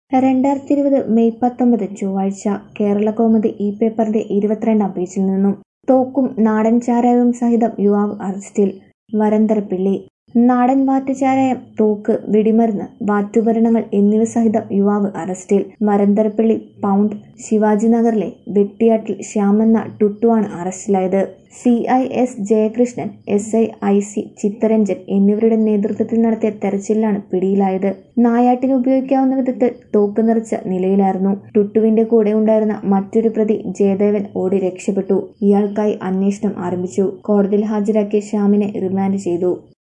രണ്ടായിരത്തി ഇരുപത് മെയ് പത്തൊമ്പത് ചൊവ്വാഴ്ച കേരളകൗമുദി ഈ പേപ്പറിന്റെ ഇരുപത്തിരണ്ടാം പേജിൽ നിന്നും തോക്കും നാടൻ ചാരായവും സഹിതം യുവാവ് അറസ്റ്റിൽ വരന്തരപ്പിള്ളി നാടൻ വാറ്റുചാരായം തോക്ക് വെടിമരുന്ന് വാറ്റുപകരണങ്ങൾ എന്നിവ സഹിതം യുവാവ് അറസ്റ്റിൽ വരന്തരപ്പള്ളി പൗണ്ട് ശിവാജി നഗറിലെ വെട്ടിയാട്ടിൽ ശ്യാമെന്ന ടുട്ടുവാണ് അറസ്റ്റിലായത് C I S Jayakrishnan S I I C Chittaranjan എന്നിവരുടെ നേതൃത്വത്തിൽ നടത്തിയ തെരച്ചിലിലാണ് പിടിയിലായത് നായാട്ടിന് ഉപയോഗിക്കാവുന്ന വിധത്തിൽ തോക്ക് നിറച്ച നിലയിലായിരുന്നു ടുട്ടുവിന്റെ കൂടെ ഉണ്ടായിരുന്ന മറ്റൊരു പ്രതി ജയദേവൻ ഓടി രക്ഷപ്പെട്ടു ഇയാൾക്കായി അന്വേഷണം ആരംഭിച്ചു കോടതിയിൽ ഹാജരാക്കിയ ശ്യാമിനെ റിമാൻഡ് ചെയ്തു